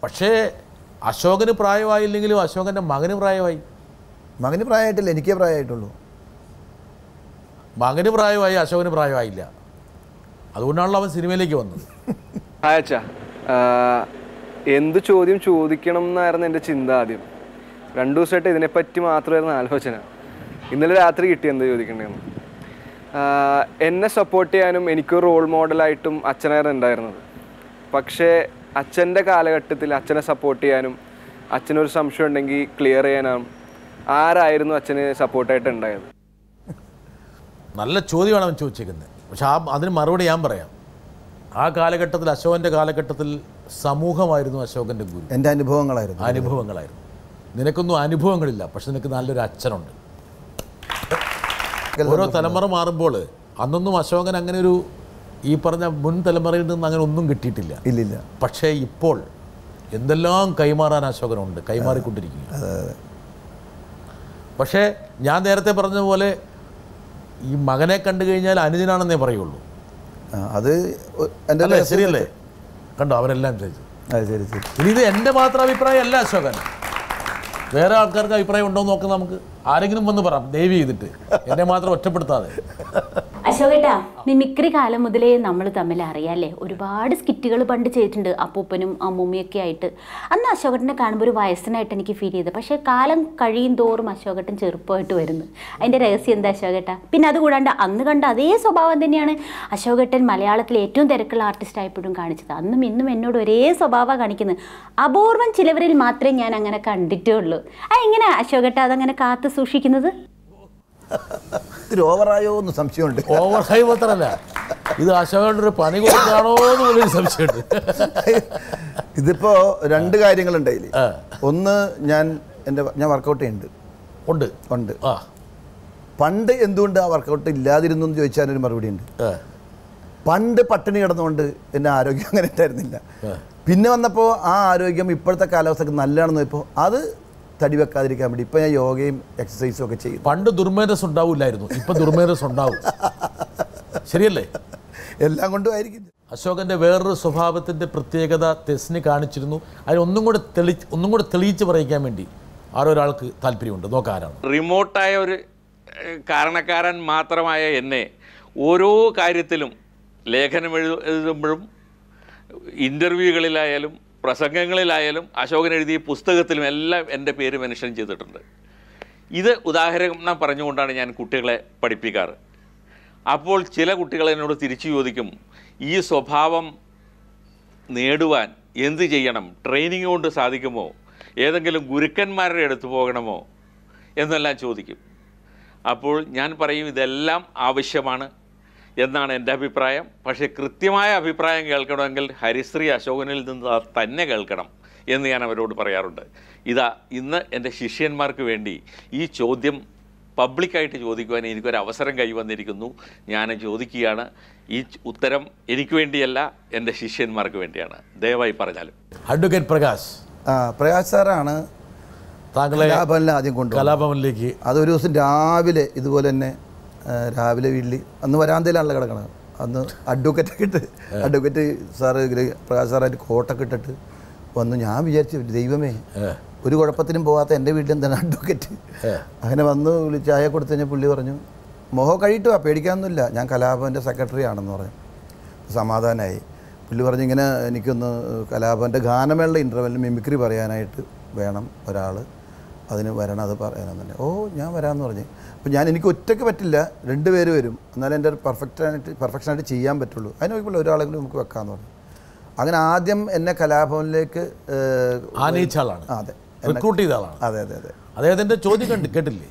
പക്ഷേ അശോകന് പ്രായമായില്ലെങ്കിലും അശോകൻ്റെ മകന് പ്രായമായി മകന് പ്രായമായിട്ടില്ല എനിക്കേ പ്രായമായിട്ടുള്ളൂ മകന് പ്രായമായി അശോകന് പ്രായമായില്ല അതുകൊണ്ടാണല്ലോ അവൻ സിനിമയിലേക്ക് വന്നത് ഹായ് അച്ഛാ ആഹ് എന്ത് ചോദ്യം ചോദിക്കണം എന്നായിരുന്നു എൻ്റെ ചിന്ത ആദ്യം രണ്ടു ദിവസമായിട്ട് ഇതിനെപ്പറ്റി മാത്രമായിരുന്നു ആലോചന ഇന്നലെ രാത്രി കിട്ടി എന്ത് ചോദിക്കണ്ടേന്ന് ആഹ് എന്നെ സപ്പോർട്ട് ചെയ്യാനും എനിക്കൊരു റോൾ മോഡലായിട്ടും അച്ഛനായിരുന്നു ഉണ്ടായിരുന്നത് പക്ഷേ അച്ഛൻ്റെ കാലഘട്ടത്തിൽ അച്ഛനെ സപ്പോർട്ട് ചെയ്യാനും അച്ഛനൊരു സംശയം ഉണ്ടെങ്കിൽ ക്ലിയർ ചെയ്യാനും ആരായിരുന്നു അച്ഛന് സപ്പോർട്ടായിട്ട് ഉണ്ടായത് നല്ല ചോദ്യമാണ് അവൻ ചോദിച്ചേക്കുന്നത് പക്ഷെ ആ അതിന് മറുപടി ഞാൻ പറയാം ആ കാലഘട്ടത്തിൽ അശോകൻ്റെ കാലഘട്ടത്തിൽ സമൂഹമായിരുന്നു അശോകൻ്റെ ഗുരു എൻ്റെ അനുഭവങ്ങളായിരുന്നു അനുഭവങ്ങളായിരുന്നു നിനക്കൊന്നും അനുഭവങ്ങളില്ല പക്ഷെ നിനക്ക് നല്ലൊരു അച്ഛനുണ്ട് ഓരോ തലമുറ മാറുമ്പോൾ അന്നൊന്നും അശോകൻ അങ്ങനെ ഒരു ഈ പറഞ്ഞ മുൻ തലമുറയിൽ നിന്ന് അങ്ങനെ ഒന്നും കിട്ടിയിട്ടില്ല ഇല്ലില്ല പക്ഷേ ഇപ്പോൾ എന്തെല്ലാം കൈമാറാൻ അശോകനുണ്ട് കൈമാറിക്കൊണ്ടിരിക്കുന്നു പക്ഷേ ഞാൻ നേരത്തെ പറഞ്ഞതുപോലെ ഈ മകനെ കണ്ടു കഴിഞ്ഞാൽ അനുജനാണെന്നേ പറയുള്ളൂ ആ, അത് ഒ- എൻ്റെ അല്ലേ രഹസ്യം- ശരിയല്ലേ കണ്ടോ അവരെല്ലാം ചോദിച്ചു അത് ശരി ശരി ഇനി ഇത് എൻ്റെ മാത്രം അഭിപ്രായം അല്ല അശോകൻ വേറെ ആൾക്കാർക്ക് അഭിപ്രായം ഉണ്ടോ എന്ന് നോക്കാം നമുക്ക് ആരെങ്കിലും വന്ന് പറ ദയവ് ചെയ്തിട്ട് എന്നെ മാത്രം ഒറ്റപ്പെടുത്താതെ അശോകേട്ടാ മിമിക്രി കാലം മുതലേ നമ്മൾ തമ്മിൽ അറിയാല്ലേ ഒരുപാട് സ്കിറ്റുകൾ പണ്ട് ചെയ്തിട്ടുണ്ട് അപ്പൂപ്പനും അമ്മൂമ്മയൊക്കെ ആയിട്ട് അന്ന് അശോകട്ടനെ കാണുമ്പോൾ ഒരു വയസ്സനായിട്ട് എനിക്ക് ഫീൽ ചെയ്തത് പക്ഷേ കാലം കഴിയും തോറും അശോകട്ടൻ ചെറുപ്പമായിട്ട് വരുന്നു അതിൻ്റെ രഹസ്യം എന്താ അശോകേട്ടാ പിന്നെ അതുകൂടാണ്ട് അന്ന് കണ്ട അതേ സ്വഭാവം തന്നെയാണ് അശോകട്ടൻ മലയാളത്തിലെ ഏറ്റവും തിരക്കുള്ള ആർട്ടിസ്റ്റ് ആയപ്പോഴും കാണിച്ചത് അന്നും ഇന്നും എന്നോട് ഒരേ സ്വഭാവമാണ് കാണിക്കുന്നത് അപൂർവം ചിലവരിൽ മാത്രമേ ഞാൻ അങ്ങനെ കണ്ടിട്ടേ ഉള്ളൂ ആ എങ്ങനെ അശോകട്ട അതങ്ങനെ കാത്തു സൂക്ഷിക്കുന്നത് ഇത്തിരി ഓവറായോ എന്ന് സംശയമുണ്ട് ഓവർ ഹൈ മാത്രമല്ല ഇത് അശോകൻ്റെ ഒരു പണി കൊടുക്കാണോ എന്ന് പോലും ഒരു സംശയമുണ്ട് ഇതിപ്പോ രണ്ട് കാര്യങ്ങളുണ്ട് അതിൽ ആ. ഒന്ന് ഞാൻ എൻ്റെ ഞാൻ വർക്കൗട്ട് ചെയ്യുന്നുണ്ട് ഉണ്ട് ഉണ്ട് ആ പണ്ട് എന്തുകൊണ്ട് ആ വർക്കൗട്ട് ഇല്ലാതിരുന്നു എന്ന് ചോദിച്ചാൽ ഒരു മറുപടി ഉണ്ട് ആ, പണ്ട് പട്ടിണി കിടന്നുകൊണ്ട് എൻ്റെ ആരോഗ്യം അങ്ങനെ ഉണ്ടായിരുന്നില്ല പിന്നെ വന്നപ്പോൾ ആ ആരോഗ്യം ഇപ്പോഴത്തെ കാലാവസ്ഥക്ക് നല്ലതാണെന്ന് ഇപ്പോൾ അത് തടി വെക്കാതിരിക്കാൻ വേണ്ടി ഇപ്പോൾ ഞാൻ യോഗയും എക്സസൈസും ഒക്കെ ചെയ്യും പണ്ട് ദുർമേധസ് ഉണ്ടാവില്ലായിരുന്നു ഇപ്പൊ ദുർമേധസ് ഉണ്ടാവും ശരിയല്ലേ എല്ലാം കൊണ്ടും ആയിരിക്കും അശോകന്റെ വേറൊരു സ്വഭാവത്തിന്റെ പ്രത്യേകത തെസ്നി കാണിച്ചിരുന്നു അതിന് ഒന്നും കൂടെ തെളി ഒന്നും കൂടെ തെളിയിച്ച് പറയിക്കാൻ വേണ്ടി ആരോ ഒരാൾക്ക് താല്പര്യമുണ്ട് നോക്കാം ആരാണ് റിമോട്ടായ ഒരു ഏഹ്, കാരണക്കാരൻ മാത്രമായ എന്നെ ഓരോ കാര്യത്തിലും ലേഖനം എഴു എഴുതുമ്പോഴും ഇൻ്റർവ്യൂകളിലായാലും പ്രസംഗങ്ങളിലായാലും അശോകൻ എഴുതിയ പുസ്തകത്തിലും എല്ലാം എൻ്റെ പേര് മെൻഷൻ ചെയ്തിട്ടുണ്ട് ഇത് ഉദാഹരണം പറഞ്ഞുകൊണ്ടാണ് ഞാൻ കുട്ടികളെ പഠിപ്പിക്കാറ് അപ്പോൾ ചില കുട്ടികൾ എന്നോട് തിരിച്ചു ചോദിക്കും ഈ സ്വഭാവം നേടുവാൻ എന്ത് ചെയ്യണം ട്രെയിനിങ് കൊണ്ട് സാധിക്കുമോ ഏതെങ്കിലും ഗുരുക്കന്മാരുടെ അടുത്ത് പോകണമോ എന്നെല്ലാം ചോദിക്കും അപ്പോൾ ഞാൻ പറയും ഇതെല്ലാം ആവശ്യമാണ് എന്നാണ് എൻ്റെ അഭിപ്രായം പക്ഷേ കൃത്യമായ അഭിപ്രായം കേൾക്കണമെങ്കിൽ ഹരിശ്രീ അശോകനിൽ നിന്ന് ത- തന്നെ കേൾക്കണം എന്ന് ഞാൻ അവരോട് പറയാറുണ്ട് ഇതാ ഇന്ന് എൻ്റെ ശിഷ്യന്മാർക്ക് വേണ്ടി ഈ ചോദ്യം പബ്ലിക്കായിട്ട് ചോദിക്കുവാൻ എനിക്കൊരു അവസരം കൈവന്നിരിക്കുന്നു ഞാൻ ചോദിക്കുകയാണ് ഈ ച് ഉത്തരം എനിക്ക് വേണ്ടിയല്ല എൻ്റെ ശിഷ്യന്മാർക്ക് വേണ്ടിയാണ് ദയവായി പറഞ്ഞാലും അഡ്വക്കേറ്റ് പ്രകാശ് ആ പ്രകാശ് സാറാണ് താങ്കളെ കലാഭവനിൽ ആദ്യം കൊണ്ടുവന്നത് കലാഭവനിലേക്ക് അത് ഒരു ദിവസം രാവിലെ ഇതുപോലെ തന്നെ ആ, രാവിലെ വീട്ടിൽ അന്ന് വരാന്തയിലാണല്ലോ കിടക്കണത് അന്ന് അഡ്വക്കറ്റൊക്കെ ഇട്ട് അഡ്വക്കറ്റ് സാറ് ഇതില് പ്രകാശ് സാറായിട്ട് കോട്ടൊക്കെ ഇട്ടിട്ട് വന്നു ഞാൻ വിചാരിച്ചു ദൈവമേ ഒരു കുഴപ്പത്തിനും പോകാത്ത എൻ്റെ വീട്ടിൽ എന്താണ് അഡ്വക്കറ്റ് അങ്ങനെ വന്ന് വിളിച്ച് ചായ കൊടുത്തു കഴിഞ്ഞാൽ പുള്ളി പറഞ്ഞു മോഹം കഴിയിട്ട് വാ പേടിക്കാനൊന്നുമില്ല ഞാൻ കലാഭവൻ്റെ സെക്രട്ടറി ആണെന്ന് പറഞ്ഞു സമാധാനമായി പുള്ളി പറഞ്ഞു ഇങ്ങനെ എനിക്കൊന്ന് കലാഭവൻ്റെ ഗാനമേളയുടെ ഇൻ്റർവെല്ലിൽ മിമിക്രി പറയാനായിട്ട് വേണം ഒരാൾ അതിന് വരണം അത് പറയാനെന്നുണ്ട് ഓ ഞാൻ വരാമെന്ന് പറഞ്ഞു അപ്പോൾ ഞാൻ എനിക്ക് ഒറ്റയ്ക്ക് പറ്റില്ല രണ്ട് പേര് വരും എന്നാലും എൻ്റെ പെർഫെക്റ്റായിട്ട് പെർഫെക്ഷനായിട്ട് ചെയ്യാൻ പറ്റുള്ളൂ അതിന് നോക്കിയപ്പോൾ ഒരാളെങ്കിലും നമുക്ക് വെക്കാമെന്ന് പറഞ്ഞു അങ്ങനെ ആദ്യം എന്നെ കലാഭവനിലേക്ക് ഏഹ്, ആനയിച്ച ആളാണ് ആ, അതെ റിക്രൂട്ട് ചെയ്ത ആളാണ് അതെ അതെ അതെ അദ്ദേഹത്തിൻ്റെ ചോദ്യം കണ്ട് കേട്ടില്ലേ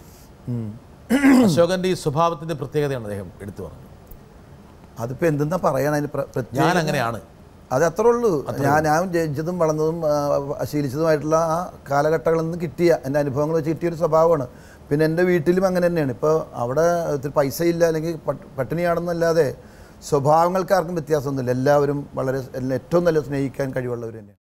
അശോകന്റെ ഈ സ്വഭാവത്തിന്റെ പ്രത്യേകതയാണ് അദ്ദേഹം എടുത്തു പറഞ്ഞത് അതിപ്പോൾ എന്തെന്നാ പറയണം അതിന് പ്ര- പ്രത്യേക- ഞാൻ അങ്ങനെയാണ് അത് അത്രേ ഉള്ളൂ ഞാൻ ഞാൻ ജനിച്ചതും വളർന്നതും ആ, ശീലിച്ചതുമായിട്ടുള്ള ആ കാലഘട്ടങ്ങളിൽ നിന്ന് കിട്ടിയ എൻ്റെ അനുഭവങ്ങൾ വെച്ച് കിട്ടിയൊരു സ്വഭാവമാണ് പിന്നെ എൻ്റെ വീട്ടിലും അങ്ങനെ തന്നെയാണ് ഇപ്പോൾ അവിടെ ഇത്തിരി പൈസ ഇല്ല അല്ലെങ്കിൽ പട്ട് പട്ടിണിയാണെന്നല്ലാതെ സ്വഭാവങ്ങൾക്ക് ആർക്കും വ്യത്യാസമൊന്നുമില്ല എല്ലാവരും വളരെ എല്ലാം ഏറ്റവും നല്ല സ്നേഹിക്കാൻ കഴിവുള്ളവർ തന്നെയാണ്